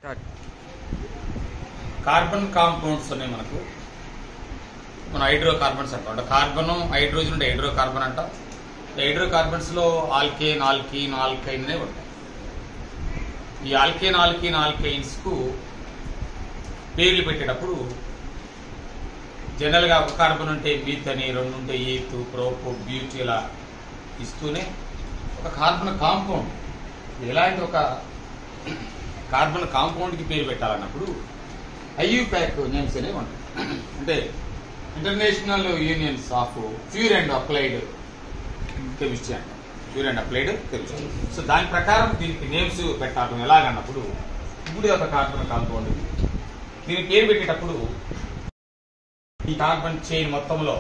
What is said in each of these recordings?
Start carbon compounds ఉన్నాయి మనకు మనం హైడ్రో కార్బన్స్ అంటాం అంటే కార్బన్ హైడ్రోజన్ ఉంటే హైడ్రో కార్బన్ అంటాం హైడ్రో కార్బన్స్ లో ఆల్కేన్ ఆల్కీన్ ఆల్కైన్ అనేవి ఉంటాయి ఈ ఆల్కేన్ ఆల్కీన్ ఆల్కైన్స్ కు పేర్లు పెట్టేటప్పుడు జనరల్ గా ఒక కార్బన్ ఉంటే మీత్ అని రెండు ఉంటే ఈత్ ప్రోపు బ్యూటీ ఇలా ఇస్తూనే ఒక కార్బన్ కాంపౌండ్ ఎలాంటి ఒక కార్బన్ కాంపౌండ్ కి పేరు పెట్టాలన్నప్పుడు ఐయూ ప్యాక్ నేమ్స్ అనేవి ఉంటాయి అంటే international unions of pure and applied chemistry అంటాం pure and applied chemistry so దాని ప్రకారం దీనికి నేమ్స్ పెట్టడం ఎలాగన్నప్పుడు ఇప్పుడు ఒక కార్బన్ కాంపౌండ్ దీని పేరు పెట్టేటప్పుడు ఈ కార్బన్ చైన్ మొత్తంలో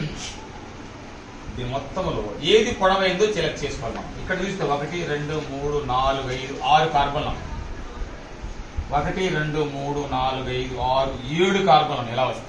దీని మొత్తంలో ఏది పొడవైందో సెలెక్ట్ చేసుకోవాలి మనం ఇక్కడ చూస్తే ఒకటి రెండు మూడు నాలుగు ఐదు ఆరు కార్బన్లు ఉన్నాయి ఒకటి రెండు మూడు నాలుగు ఐదు ఆరు ఏడు కార్బన్లు ఎలా వస్తాయి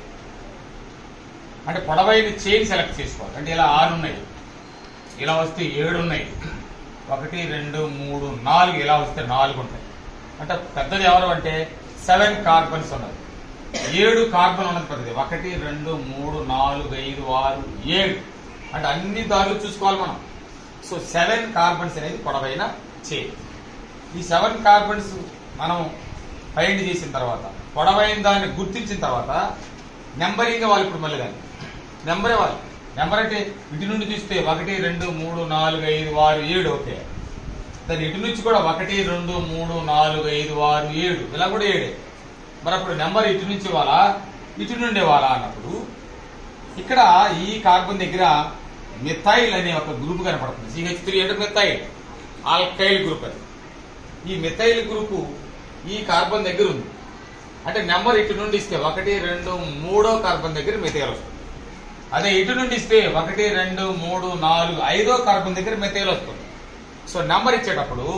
అంటే పొడవైన చైన్ సెలెక్ట్ చేసుకోవాలి అంటే ఇలా ఆరు ఉన్నాయి ఇలా వస్తే ఏడు ఉన్నాయి ఒకటి రెండు మూడు నాలుగు ఇలా వస్తే నాలుగు ఉంటాయి అంటే పెద్దది ఎవరు అంటే సెవెన్ కార్బన్స్ ఉన్నది ఏడు కార్బన్ ఉన్నది పెద్దది ఒకటి రెండు మూడు నాలుగు ఐదు ఆరు ఏడు అంటే అన్ని దారులు చూసుకోవాలి మనం సో సెవెన్ కార్బన్స్ అనేది పొడవైన చైన్ ఈ సెవెన్ కార్బన్స్ మనం ఫైండ్ చేసిన తర్వాత పొడవైన దాన్ని గుర్తించిన తర్వాత నెంబరింగ్ వాళ్ళు ఇప్పుడు మళ్ళీ దాన్ని నెంబరే వాళ్ళు నెంబర్ అంటే ఇటు నుండి చూస్తే ఒకటి రెండు మూడు నాలుగు ఐదు ఆరు ఏడు ఓకే దాని ఇటు నుంచి కూడా ఒకటి రెండు మూడు నాలుగు ఐదు ఆరు ఏడు ఇలా కూడా ఏడే మరి అప్పుడు నెంబర్ ఇటు నుంచి ఇవ్వాలా ఇటు నుండి ఇవ్వాలా అన్నప్పుడు ఇక్కడ ఈ కార్బన్ దగ్గర మిథైల్ అనే ఒక గ్రూప్ కనపడుతుంది సిహెచ్ త్రీ అంటే మిథైల్ ఆల్కైల్ గ్రూప్ అది ఈ మిథైల్ గ్రూపు ఈ కార్బన్ దగ్గర ఉంది అంటే నెంబర్ ఇటు నుండి ఇస్తే ఒకటి రెండు మూడో కార్బన్ దగ్గర మిథైల్ వస్తుంది అదే ఇటు నుండి ఇస్తే ఒకటి రెండు మూడు నాలుగు ఐదో కార్బన్ దగ్గర మిథైల్ వస్తుంది సో నెంబర్ ఇచ్చేటప్పుడు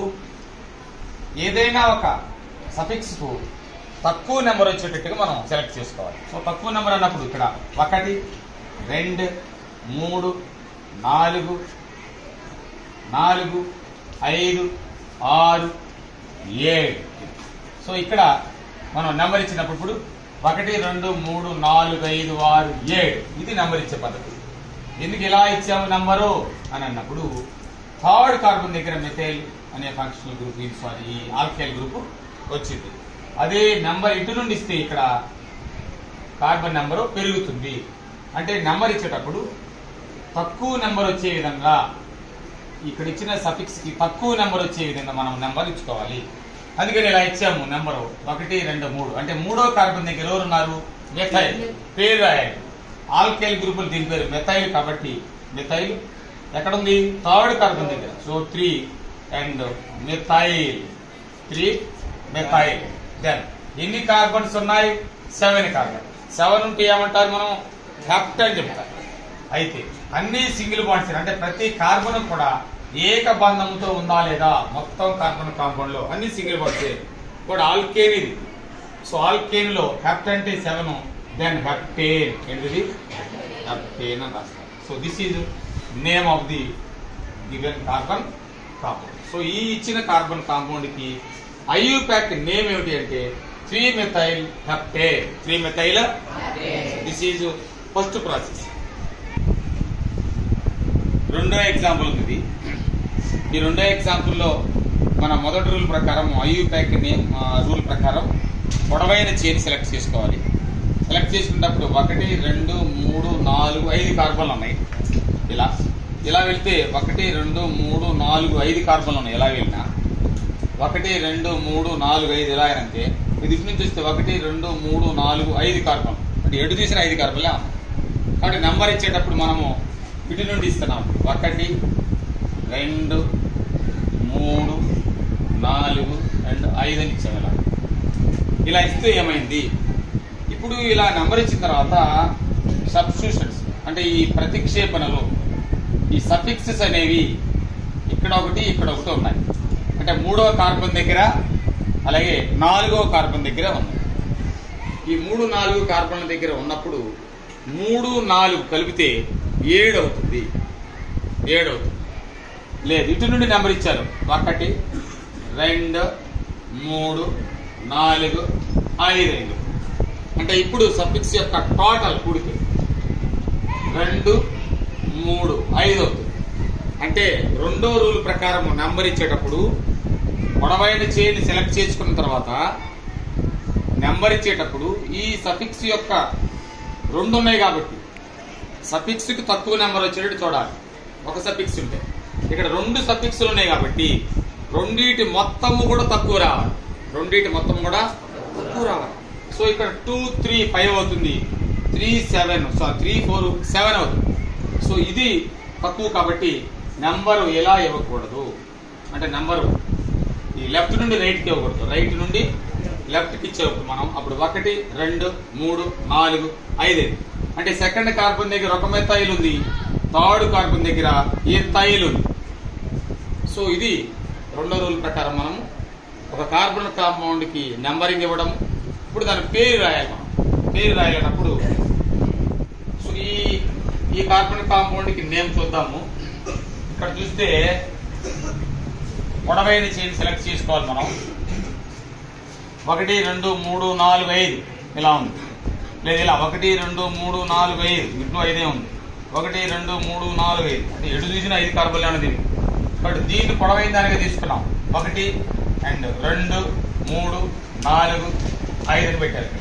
ఏదైనా ఒక సఫిక్స్ కు తక్కువ నెంబర్ వచ్చేటట్టుగా మనం సెలెక్ట్ చేసుకోవాలి సో తక్కువ నెంబర్ అన్నప్పుడు ఇక్కడ ఒకటి రెండు మూడు నాలుగు నాలుగు ఐదు ఆరు ఏడు సో ఇక్కడ మనం నెంబర్ ఇచ్చినప్పుడు ఇప్పుడు ఒకటి రెండు మూడు నాలుగు ఐదు ఆరు ఏడు ఇది నెంబర్ ఇచ్చే పద్ధతి ఎందుకు ఇలా ఇచ్చాము నెంబరు అని అన్నప్పుడు థర్డ్ కార్బన్ దగ్గర మెథైల్ అనే ఫంక్షనల్ గ్రూప్ సారీ ఈ ఆల్కైల్ గ్రూప్ వచ్చింది అదే నెంబర్ ఇటు నుండి ఇస్తే ఇక్కడ కార్బన్ నెంబరు పెరుగుతుంది అంటే నెంబర్ ఇచ్చేటప్పుడు తక్కువ నెంబర్ వచ్చే విధంగా ఇక్కడ ఇచ్చిన సఫిక్స్ కి తక్కువ నెంబర్ వచ్చే విధంగా మనం నెంబర్ ఇచ్చుకోవాలి అందుకని ఇలా ఇచ్చాము నెంబరు ఒకటి రెండు మూడు అంటే మూడో కార్బన్ దగ్గర ఎవరు ఉన్నారు మెథైల్ పేరు రాయాలి ఆల్కైల్ గ్రూపులు దీని పేరు మెథైల్ కాబట్టి మెథైల్ ఎక్కడ ఉంది థర్డ్ కార్బన్ దగ్గర so three and methyl three methyl then ఎన్ని కార్బన్స్ ఉన్నాయి సెవెన్ కార్బన్ సెవెన్ ఉంటే ఏమంటారు మనం హెప్ట్ అని చెప్తారు అయితే అన్ని సింగిల్ బాండ్స్ అంటే ప్రతి కార్బన్ కూడా ఏక బంధంతో ఉందా లేదా మొత్తం కార్బన్ కాంపౌండ్ లో అన్ని సింగిల్ బాండ్స్ కూడా ఆల్కేన్ ఇది సో ఆల్కేన్ లో హెప్ట్ అంటే సెవెన్ దెన్ హెప్టేన్ ఏంటిది హెప్టేన్ అని రాస్తారు so this is name of the given carbon compound so ఈ ఇచ్చిన కార్బన్ కాంపౌండ్ కి ఐయూ ప్యాక్ నేమ్ ఏమిటి అంటే three methyl heptane three methyl this is first process రెండో ఎగ్జాంపుల్ ఉంది ఇది. ఈ రెండో ఎగ్జాంపుల్లో మన మొదటి రూల్ ప్రకారం ఐయూ ప్యాక్ నేమ్ రూల్ ప్రకారం పొడవైన చైన్ సెలెక్ట్ చేసుకోవాలి సెలెక్ట్ చేసుకున్నప్పుడు ఒకటి రెండు మూడు నాలుగు ఐదు కార్బన్లు ఉన్నాయి ఇలా ఇలా వెళ్తే ఒకటి రెండు మూడు నాలుగు ఐదు కార్బన్లు ఉన్నాయి ఎలా వెళ్ళినా ఒకటి రెండు మూడు నాలుగు ఐదు ఎలా అంటే ఇది ఇటు నుంచి వస్తే ఒకటి రెండు మూడు నాలుగు ఐదు కార్బన్ అంటే ఎటు తీసిన ఐదు కార్బన్లే ఉన్నాయి కాబట్టి నెంబర్ ఇచ్చేటప్పుడు మనము ఇటు నుండి ఇస్తున్నాం ఒకటి రెండు మూడు నాలుగు అండ్ ఐదు అని ఇచ్చాము ఇలా ఇలా ఇస్తే ఏమైంది ఇప్పుడు ఇలా నెంబర్ ఇచ్చిన తర్వాత సబ్స్టిట్యూషన్స్ అంటే ఈ ప్రతిక్షేపణలు ఈ సఫిక్సెస్ అనేవి ఇక్కడ ఒకటి ఇక్కడ ఒకటి ఉన్నాయి అంటే మూడవ కార్బన్ దగ్గర అలాగే నాలుగవ కార్బన్ దగ్గర ఉన్నాయి ఈ మూడు నాలుగు కార్బన్ల దగ్గర ఉన్నప్పుడు మూడు నాలుగు కలిపితే ఏడు అవుతుంది ఏడు అవుతుంది లేదు ఇటు నుండి నెంబర్ ఇచ్చారు ఒకటి రెండు మూడు నాలుగు ఐదు ఐదు అంటే ఇప్పుడు సఫిక్స్ యొక్క టోటల్ కూడితే రెండు మూడు ఐదు అవుతుంది అంటే రెండో రూల్ ప్రకారం నెంబర్ ఇచ్చేటప్పుడు పొడవైన చేయిని సెలెక్ట్ చేసుకున్న తర్వాత నెంబర్ ఇచ్చేటప్పుడు ఈ సఫిక్స్ యొక్క రెండు ఉన్నాయి కాబట్టి సఫిక్స్ కి తక్కువ నెంబర్ వచ్చేటట్టు చూడాలి ఒక సఫిక్స్ ఉంటే ఇక్కడ రెండు సఫిక్స్లు ఉన్నాయి కాబట్టి రెండిటి మొత్తము కూడా తక్కువ రావాలి రెండిటి మొత్తం కూడా తక్కువ రావాలి సో ఇక్కడ టూ త్రీ ఫైవ్ అవుతుంది three seven sorry three four seven అవుతుంది సో ఇది తక్కువ కాబట్టి నెంబరు ఎలా ఇవ్వకూడదు అంటే నెంబరు ఈ లెఫ్ట్ నుండి రైట్కి ఇవ్వకూడదు రైట్ నుండి లెఫ్ట్కి ఇచ్చేప్పుడు మనం అప్పుడు ఒకటి రెండు మూడు నాలుగు ఐదు ఐదు. అంటే సెకండ్ కార్బన్ దగ్గర ఒక మెథైల్ ఉంది థర్డ్ కార్బన్ దగ్గర ఏ థైల్ ఉంది సో ఇది రెండో రూల్ ప్రకారం మనం ఒక కార్బన్ కాంపౌండ్ కి నెంబరింగ్ ఇవ్వడం ఇప్పుడు దాని పేరు రాయాలి మనం పేరు రాయాలన్నప్పుడు సో ఈ ఈ కార్బన్ కాంపౌండ్ కి నేమ్ చూద్దాము ఇక్కడ చూస్తే పొడవైన చైన్ సెలెక్ట్ చేసుకోవాలి మనం ఒకటి రెండు మూడు నాలుగు ఐదు ఇలా ఉంది లేదు ఇలా ఒకటి రెండు మూడు నాలుగు ఐదు ఇంట్లో ఐదే ఉంది ఒకటి రెండు మూడు నాలుగు ఐదు అంటే ఎటు చూసిన ఐదు కార్బన్లు అనేది కాబట్టి దీన్ని పొడవైన దానిగా తీసుకున్నాం ఒకటి అండ్ రెండు మూడు నాలుగు ఐదు అని పెట్టారు ఇక్కడ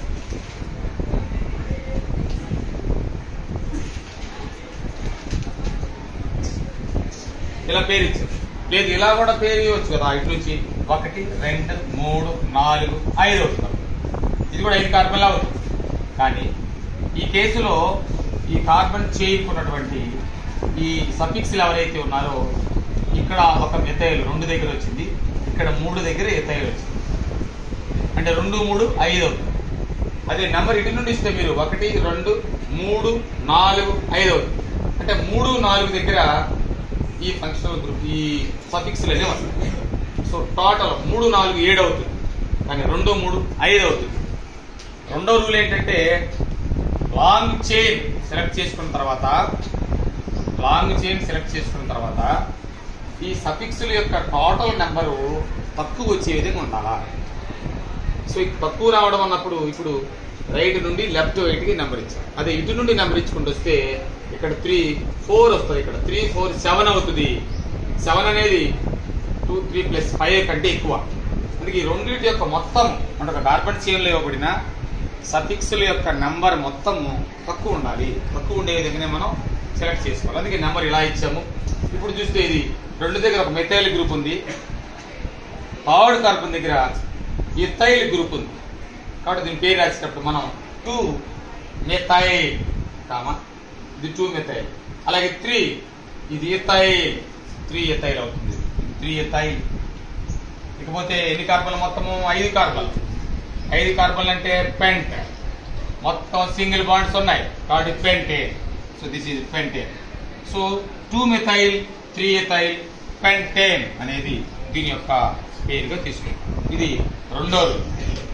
ఇలా పేరు ఇచ్చారు లేదు ఇలా కూడా పేరు ఇవ్వచ్చు కదా ఇటు నుంచి ఒకటి రెండు మూడు నాలుగు ఐదు అవుతుంది ఇది కూడా ఐదు కార్బన్లా అవుతుంది కానీ ఈ కేసులో ఈ కార్బన్ చైన్ ఉన్నటువంటి ఈ సఫిక్స్లు ఎవరైతే ఉన్నారో ఇక్కడ ఒక మెథైల్ రెండు దగ్గర వచ్చింది ఇక్కడ మూడు దగ్గర ఎథైల్ వచ్చింది అంటే రెండు మూడు ఐదు అవుతుంది అదే నెంబర్ ఇటు నుండి ఇస్తే మీరు ఒకటి రెండు మూడు నాలుగు ఐదు అవుతుంది అంటే మూడు నాలుగు దగ్గర ఈ ఫంక్షనల్ గ్రూప్ ఈ సఫిక్స్ అనేవి వస్తాయి సో టోటల్ మూడు నాలుగు ఏడు అవుతుంది కానీ రెండు మూడు ఐదు అవుతుంది రెండో రూల్ ఏంటంటే లాంగ్ చైన్ సెలెక్ట్ చేసుకున్న తర్వాత లాంగ్ చైన్ సెలెక్ట్ చేసుకున్న తర్వాత ఈ సఫిక్స్ల యొక్క టోటల్ నెంబరు తక్కువ వచ్చే విధంగా ఉండాలా సో ఇక తక్కువ రావడం అన్నప్పుడు ఇప్పుడు రైట్ నుండి లెఫ్ట్ రైట్ కి నెంబర్ ఇచ్చాం అదే ఇటు నుండి నెంబర్ ఇచ్చుకుంటూ వస్తే ఇక్కడ త్రీ ఫోర్ వస్తుంది ఇక్కడ త్రీ ఫోర్ సెవెన్ అవుతుంది సెవెన్ అనేది టూ త్రీ ప్లస్ ఫైవ్ కంటే ఎక్కువ అందుకే ఈ రెండింటి యొక్క మొత్తం అంటే ఒక కార్బన్ చైన్లో ఇవ్వబడిన సఫిక్స్ల యొక్క నెంబర్ మొత్తం తక్కువ ఉండాలి తక్కువ ఉండే విధంగానే మనం సెలెక్ట్ చేసుకోవాలి అందుకే నెంబర్ ఇలా ఇచ్చాము ఇప్పుడు చూస్తే ఇది రెండు దగ్గర ఒక మెథైల్ గ్రూప్ ఉంది థర్డ్ కార్బన్ దగ్గర ఇథైల్ గ్రూప్ ఉంది కాబట్టి దీని పేరు రాసేటప్పుడు మనం టూ మెథైల్ కామా ఇది టూ మెథైల్ అలాగే త్రీ ఇది ఇథైల్ త్రీ ఎథైల్ అవుతుంది త్రీ ఎథైల్ ఇకపోతే ఎన్ని కార్బన్లు మొత్తము ఐదు కార్బన్లు ఐదు కార్బన్లు అంటే పెంట్ మొత్తం సింగిల్ బాండ్స్ ఉన్నాయి కాబట్టి pent so this is pentane so two methyl three ethyl pentane అనేది దీని యొక్క పేరుగా తీసుకుంటాం ఇది రెండో రూల్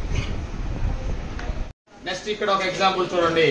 నెక్స్ట్ ఇక్కడ ఒక ఎగ్జాంపుల్ చూడండి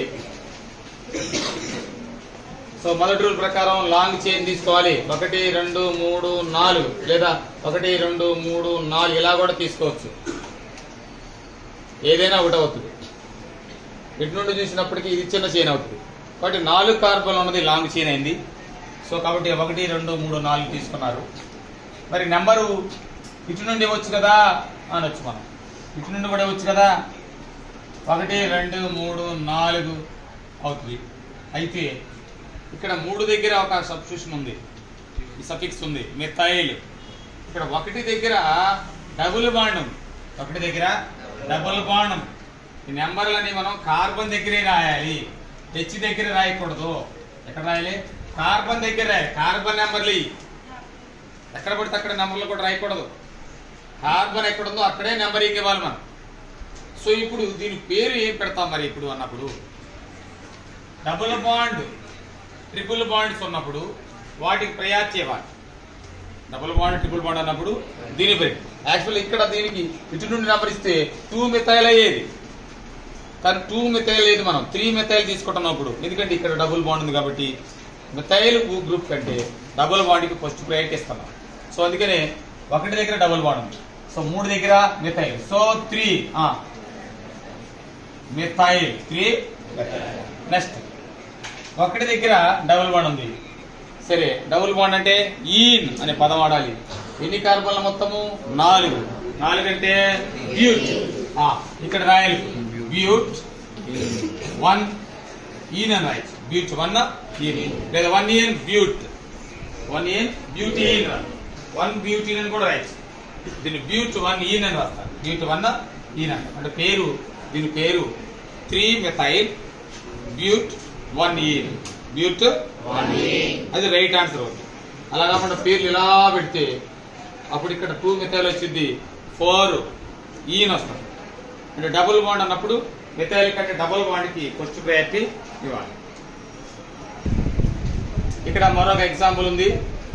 సో మొదటి రూల్ ప్రకారం లాంగ్ చైన్ తీసుకోవాలి ఒకటి రెండు మూడు నాలుగు లేదా ఒకటి రెండు మూడు నాలుగు ఇలా కూడా తీసుకోవచ్చు ఏదైనా ఒకటి అవుతుంది ఇటు నుండి చూసినప్పటికీ ఇది చిన్న చైన్ అవుతుంది కాబట్టి నాలుగు కార్బన్ ఉన్నది లాంగ్ చైన్ అయింది సో కాబట్టి ఒకటి రెండు మూడు నాలుగు తీసుకున్నారు మరి నెంబరు ఇటు నుండి ఇవ్వచ్చు కదా అనొచ్చు మనం ఇటు నుండి కూడా ఇవ్వచ్చు కదా ఒకటి రెండు మూడు నాలుగు అవుతుంది అయితే ఇక్కడ మూడు దగ్గర ఒక సబ్స్టిట్యూషన్ ఉంది ఈ సఫిక్స్ ఉంది మిథైల్ ఇక్కడ ఒకటి దగ్గర డబుల్ బాండ్ ఉంది ఒకటి దగ్గర డబుల్ బాండ్ ఉంది ఈ నెంబర్లని మనం కార్బన్ దగ్గరే రాయాలి హెచ్ దగ్గర రాయకూడదు ఎక్కడ రాయాలి కార్బన్ దగ్గర రాయాలి కార్బన్ నెంబర్లు ఇయ్యి. ఎక్కడ పడితే అక్కడ నెంబర్లు కూడా రాయకూడదు కార్బన్ ఎక్కడుందో అక్కడే నెంబరింగ్ ఇవ్వాలి మనం సో ఇప్పుడు దీని పేరు ఏం పెడతాం మరి ఇప్పుడు అన్నప్పుడు డబుల్ బాండ్ ట్రిపుల్ బాండ్స్ ఉన్నప్పుడు వాటికి ప్రయారిటీ ఇవ్వాలి డబుల్ బాండ్ ట్రిపుల్ బాండ్ అన్నప్పుడు దీని పేరు యాక్చువల్ ఇక్కడ దీనికి ఇటు నుండి నెంబర్ ఇస్తే టూ మిథైల్ అయ్యేది కానీ టూ మిథైల్ లేదు మనం త్రీ మిథైల్ తీసుకుంటున్నాం ఇప్పుడు ఎందుకంటే ఇక్కడ డబుల్ బాండ్ ఉంది కాబట్టి మిథైల్ గ్రూప్ కంటే డబుల్ బాండ్కి ఫస్ట్ ప్రయారిటీ ఇస్తున్నాం సో అందుకనే ఒకటి దగ్గర డబుల్ బాండ్ ఉంది సో మూడు దగ్గర methyl so three methyl three next ఒకటి దగ్గర డబుల్ బాండ్ ఉంది సరే డబుల్ బాండ్ అంటే ఈన్ అనే పదం వాడాలి ఎన్ని కార్బన్ల మొత్తము నాలుగు నాలుగు అంటే బ్యూట్ ఆ, ఇక్కడ రాయాలి బ్యూట్ వన్ ఈన్ అని రాయచ్చు బ్యూట్ వన్ ఈన్ లేదా one ene but one ene butene one బ్యూటీ అని కూడా రాయచ్చు దీన్ని బ్యూట్ వన్ ఈన్ అని రాస్తారు బ్యూట్ వన్ ఈన్ అంట అంటే పేరు దీని పేరు three methyl but one ene but అది రైట్ ఆన్సర్ అవుతుంది అలా కాకుండా పేర్లు ఇలా పెడితే అప్పుడు ఇక్కడ టూ మిథైల్ వచ్చింది ఫోర్ ఈన్ వస్తుంది అంటే డబుల్ బాండ్ అన్నప్పుడు మిథైల్ కంటే డబుల్ బాండ్ కి ఫస్ట్ ప్రయారిటీ ఇవ్వాలి ఇక్కడ మరొక ఎగ్జాంపుల్ ఉంది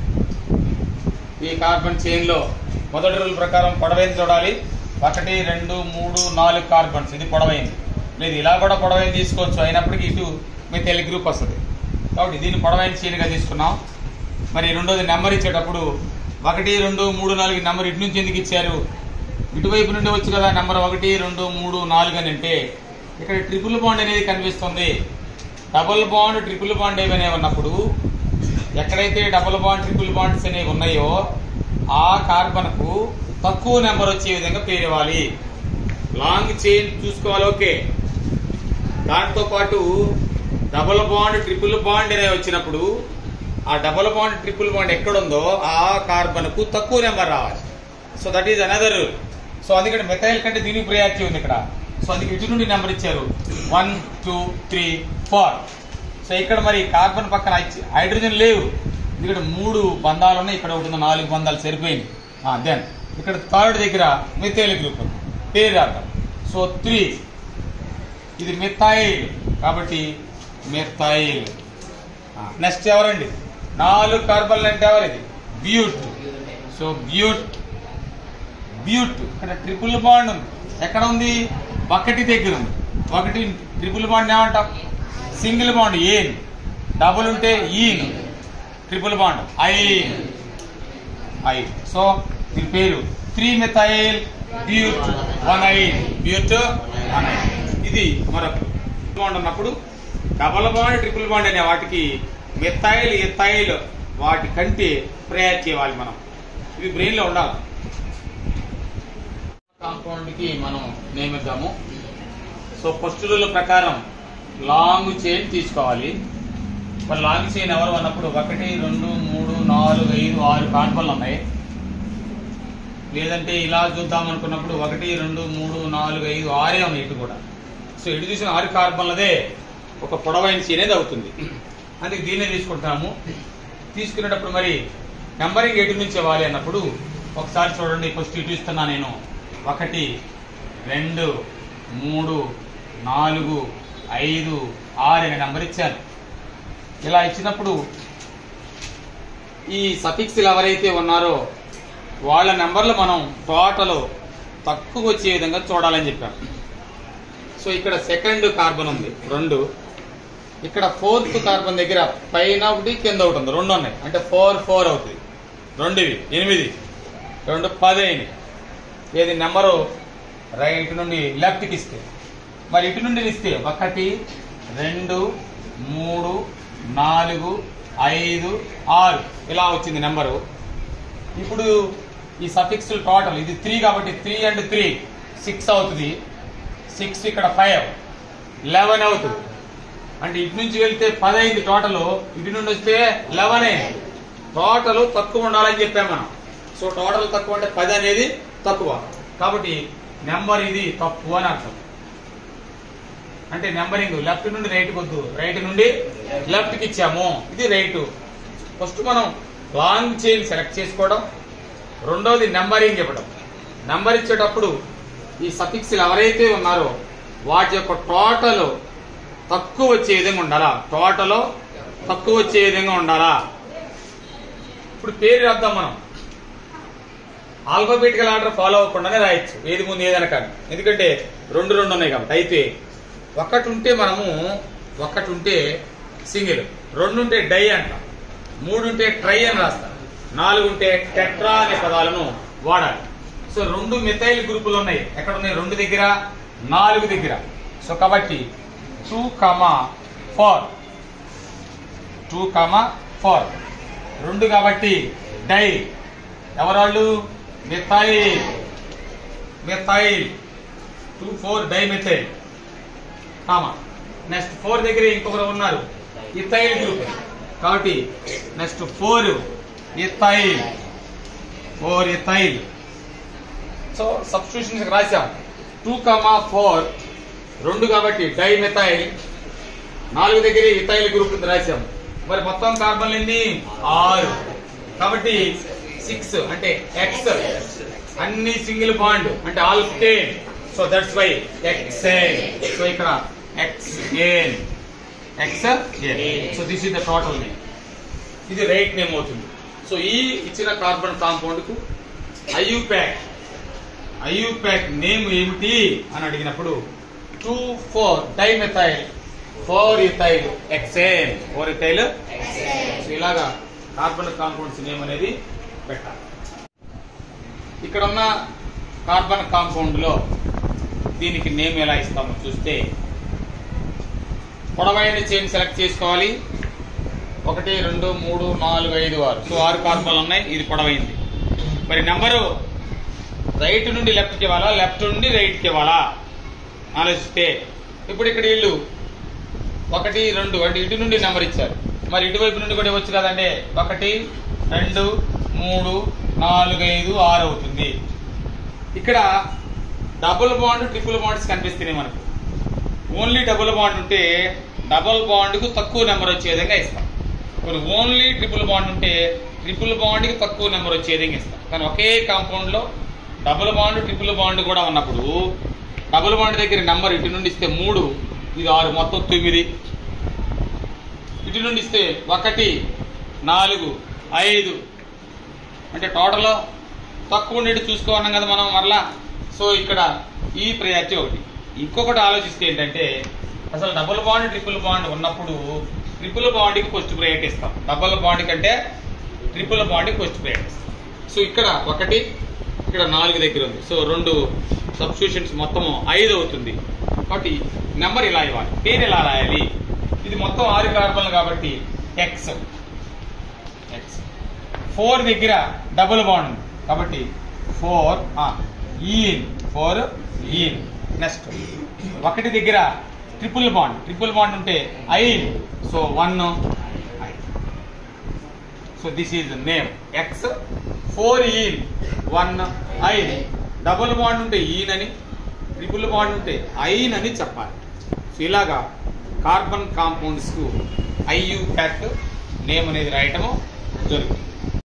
ఈ కార్బన్ చైన్ లో మొదటి రూల్ ప్రకారం పొడవైంది చూడాలి ఒకటి రెండు మూడు నాలుగు కార్బన్స్ ఇది పొడవైంది లేదు ఇలా కూడా పొడవైంది తీసుకోవచ్చు అయినప్పటికీ ఇటు మిథైల్ గ్రూప్ వస్తుంది కాబట్టి దీన్ని పొడవైన చైన్గా తీసుకున్నాం మరి రెండోది నెంబర్ ఇచ్చేటప్పుడు ఒకటి రెండు మూడు నాలుగు నెంబర్ ఇటు నుంచి ఎందుకు ఇచ్చారు ఇటువైపు నుండి వచ్చు కదా నెంబర్ ఒకటి రెండు మూడు నాలుగు అని అంటే ఇక్కడ ట్రిపుల్ బాండ్ అనేది కనిపిస్తుంది డబుల్ బాండ్ ట్రిపుల్ బాండ్ ఏమైనా ఉన్నప్పుడు ఎక్కడైతే డబుల్ బాండ్ ట్రిపుల్ బాండ్స్ అనేవి ఉన్నాయో ఆ కార్బన్ కు తక్కువ నెంబర్ వచ్చే విధంగా పేరు ఇవ్వాలి లాంగ్ చైన్ చూసుకోవాలి ఓకే దాంతో పాటు డబుల్ బాండ్ ట్రిపుల్ బాండ్ అనేవి వచ్చినప్పుడు ఆ డబుల్ బాండ్ ట్రిపుల్ బాండ్ ఎక్కడుందో ఆ కార్బన్ కు తక్కువ నెంబర్ రావాలి so that is another so అందుకని మెథైల్ కంటే దీనికి ప్రయారిటీ ఉంది ఇక్కడ సో అందుకే ఇటు నుండి నెంబర్ ఇచ్చారు one two three four so ఇక్కడ మరి కార్బన్ పక్కన హై- హైడ్రోజన్ లేవు ఇక్కడ మూడు బంధాలు ఉన్నాయి ఇక్కడ ఒకటి ఉంది, నాలుగు బంధాలు సరిపోయింది దెన్ ఇక్కడ థర్డ్ దగ్గర మిథైల్ గ్రూప్ ఉంది. పేరు అర్థం సో త్రీ ఇది మిథైల్ కాబట్టి మిథైల్ నెక్స్ట్ ఎవరండి నాలుగు కార్బన్లు అంటే ఎవరిది బ్యూట్ సో బ్యూట్ బ్యూట్ ఇక్కడ ట్రిపుల్ బాండ్ ఉంది ఎక్కడ ఉంది ఒకటి దగ్గర ఉంది ఒకటి ట్రిపుల్ బాండ్ ఏమంటాం సింగిల్ బాండ్ ఏన్ డబుల్ ఉంటే ఈన్ ట్రిపుల్ బాండ్ ఐన్ ఐ సో దీని పేరు three methyl but one yne but one yne ఇది మరొక బాండ్ ఉన్నప్పుడు డబల్ బాండ్ ట్రిపుల్ బాండ్ అనే వాటికి మెథైల్ ఎథైల్ వాటి కంటే ప్రయారిటీ ఇవ్వాలి మనం ఇవి బ్రెయిన్ లో ఉండాలి కాంపౌండ్ కి మనం నియమిద్దాము సో ఫస్ట్ రూల్ ప్రకారం లాంగ్ చైన్ తీసుకోవాలి మరి లాంగ్ చైన్ ఎవరు అన్నప్పుడు ఒకటి రెండు మూడు నాలుగు ఐదు ఆరు కార్బన్లు ఉన్నాయి లేదంటే ఇలా చూద్దాం అనుకున్నప్పుడు ఒకటి రెండు మూడు నాలుగు ఐదు ఆరే ఉన్నాయి ఇటు కూడా సో ఇటు చూసిన ఆరు కార్బన్లదే ఒక పొడవైన చైన్ అనేది అవుతుంది అందుకే దీన్నే తీసుకుంటున్నాము తీసుకునేటప్పుడు మరి నెంబరింగ్ ఎటు నుంచి ఇవ్వాలి అన్నప్పుడు ఒకసారి చూడండి ఫస్ట్ ఇటు ఇస్తున్నా నేను ఒకటి రెండు మూడు నాలుగు ఐదు ఆరు అనే నెంబర్ ఇచ్చాను ఇలా ఇచ్చినప్పుడు ఈ సఫిక్స్లు ఎవరైతే ఉన్నారో వాళ్ళ నెంబర్లు మనం టోటల్ తక్కువ వచ్చే విధంగా చూడాలని చెప్పాం సో ఇక్కడ సెకండ్ కార్బన్ ఉంది రెండు ఇక్కడ ఫోర్త్ కార్బన్ దగ్గర పైన ఒకటి కింద ఒకటి ఉంది రెండు ఉన్నాయి అంటే ఫోర్ ఫోర్ అవుతుంది రెండు ఇవి ఎనిమిది రెండు పది అయినాయి ఏది నెంబరు రైట్ నుండి లెఫ్ట్కి ఇస్తే మరి ఇటు నుండి ఇస్తే ఒకటి రెండు మూడు నాలుగు ఐదు ఆరు ఇలా వచ్చింది నెంబరు ఇప్పుడు ఈ సఫిక్స్ టోటల్ ఇది త్రీ కాబట్టి త్రీ అండ్ త్రీ సిక్స్ అవుతుంది సిక్స్ ఇక్కడ ఫైవ్ లెవెన్ అవుతుంది అంటే ఇటు నుంచి వెళ్తే పది అయింది టోటల్ ఇటు నుండి వస్తే లెవెన్ అయింది టోటల్ తక్కువ ఉండాలని చెప్పాం మనం సో టోటల్ తక్కువ అంటే పది అనేది తక్కువ కాబట్టి నెంబర్ ఇది తక్కువ అని అర్థం అంటే నెంబరింగ్ లెఫ్ట్ నుండి రైట్ వద్దు రైట్ నుండి లెఫ్ట్ కి ఇచ్చాము ఇది రైట్ ఫస్ట్ మనం లాంగ్ చైన్ సెలెక్ట్ చేసుకోవడం రెండోది నెంబరింగ్ ఇవ్వడం నెంబర్ ఇచ్చేటప్పుడు ఈ సఫిక్స్ ఎవరైతే ఉన్నారో వాటి యొక్క టోటల్ తక్కువ వచ్చే విధంగా ఉండాలా టోటల్ తక్కువ వచ్చే విధంగా ఉండాలా ఇప్పుడు పేరు రాద్దాం మనం ఆల్ఫాబెటికల్ ఆర్డర్ ఫాలో అవ్వకుండానే రాయొచ్చు ఏది ముందు ఏదైనా కానీ ఎందుకంటే రెండు రెండు ఉన్నాయి కాబట్టి అయితే ఒకటి ఉంటే మనము ఒకటి ఉంటే సింగిల్ రెండు ఉంటే డై అంటాం మూడు ఉంటే ట్రై అని రాస్తాం నాలుగు ఉంటే టెట్రా అనే పదాలను వాడాలి సో రెండు మిథైల్ గ్రూపులు ఉన్నాయి ఎక్కడ ఉన్నాయి రెండు దగ్గర నాలుగు దగ్గర సో కాబట్టి two comma four two comma four రెండు కాబట్టి డై ఎవరాళ్ళు methyl methyl two four di methyl comma next four దగ్గర ఇంకొకరు ఉన్నారు ఇథైల్ గ్రూప్ కాబట్టి next four ethyl four ethyl so substitutions రాశాం టూ కమా ఫోర్ రెండు కాబట్టి డై మిథైల్ నాలుగు దగ్గర ఇథైల్ గ్రూప్ ఉంది రాశాం మరి మొత్తం కార్బన్లు ఎన్ని ఆరు కాబట్టి సిక్స్ అంటే ఎక్స్ అన్ని సింగిల్ బాండ్ అంటే alkane so that's why hexane so ఇక్కడ hex ane hex so this is the total name ఇది రైట్ నేమ్ అవుతుంది సో ఈ ఇచ్చిన కార్బన్ కాంపౌండ్ కు ఐయుప్యాక్ ఐయుప్యాక్ నేమ్ ఏమిటి అని అడిగినప్పుడు two four dimethyl four ethyl hexane four ethyl so ఇలాగా కార్బన్ కాంపౌండ్స్ నేమ్ అనేది పెట్టాలి ఇక్కడ ఉన్న కార్బన్ కాంపౌండ్ లో దీనికి నేమ్ ఎలా ఇస్తామో చూస్తే పొడవైన చైన్ సెలెక్ట్ చేసుకోవాలి ఒకటి రెండు మూడు నాలుగు ఐదు ఆరు సో ఆరు కార్బన్లు ఉన్నాయి ఇది పొడవైంది మరి నెంబరు రైట్ నుండి లెఫ్ట్కి ఇవ్వాలా లెఫ్ట్ నుండి రైట్కి ఇవ్వాలా ఆలోచిస్తే ఇప్పుడు ఇక్కడ వీళ్ళు ఒకటి రెండు అంటే ఇటు నుండి నెంబర్ ఇచ్చారు మరి ఇటువైపు నుండి కూడా ఇవ్వచ్చు కదండి ఒకటి రెండు మూడు నాలుగు ఐదు ఆరు అవుతుంది ఇక్కడ డబుల్ బాండ్ ట్రిపుల్ బాండ్స్ కనిపిస్తున్నాయి మనకు ఓన్లీ డబుల్ బాండ్ ఉంటే డబుల్ బాండ్ కు తక్కువ నెంబర్ వచ్చే విధంగా ఇస్తాం ఇప్పుడు ఓన్లీ ట్రిపుల్ బాండ్ ఉంటే ట్రిపుల్ బాండ్ కి తక్కువ నెంబర్ వచ్చే విధంగా ఇస్తాం కానీ ఒకే కాంపౌండ్ లో డబుల్ బాండ్ ట్రిపుల్ బాండ్ కూడా ఉన్నప్పుడు డబుల్ బాండ్ దగ్గర నెంబర్ ఇటు నుండి ఇస్తే మూడు ఇది ఆరు మొత్తం తొమ్మిది ఇటు నుండి ఇస్తే ఒకటి నాలుగు ఐదు అంటే టోటల్ తక్కువ ఉండేది చూసుకోన్నాం కదా మనం మరలా సో ఇక్కడ ఈ ప్రయారిటీ ఒకటి ఇంకొకటి ఆలోచిస్తే ఏంటంటే అసలు డబుల్ బాండ్ ట్రిపుల్ బాండ్ ఉన్నప్పుడు ట్రిపుల్ బాండ్కి ఫస్ట్ ప్రయారిటీ ఇస్తాం డబుల్ బాండ్ కంటే ట్రిపుల్ బాండ్కి ఫస్ట్ ప్రయారిటీ ఇస్తాం సో ఇక్కడ ఒకటి ఇక్కడ నాలుగు దగ్గర ఉంది సో రెండు సబ్స్టిట్యూషన్స్ మొత్తం ఐదు అవుతుంది కాబట్టి నెంబర్ ఇలా ఇవ్వాలి పేరు ఎలా రాయాలి ఇది మొత్తం ఆరు కార్బన్లు కాబట్టి ఎక్స్ ఎక్స్ ఫోర్ దగ్గర డబుల్ బాండ్ ఉంది కాబట్టి four ene four ene next ఒకటి దగ్గర ట్రిపుల్ బాండ్ ట్రిపుల్ బాండ్ ఉంటే yne so one so this is name X four ene one yne double bond ఉంటే ఈన్ అని ట్రిపుల్ బాండ్ ఉంటే ఐన్ అని చెప్పాలి సో ఇలాగా కార్బన్ కాంపౌండ్స్ కు ఐయు ప్యాక్ నేమ్ అనేది రాయటము జరుగుతుంది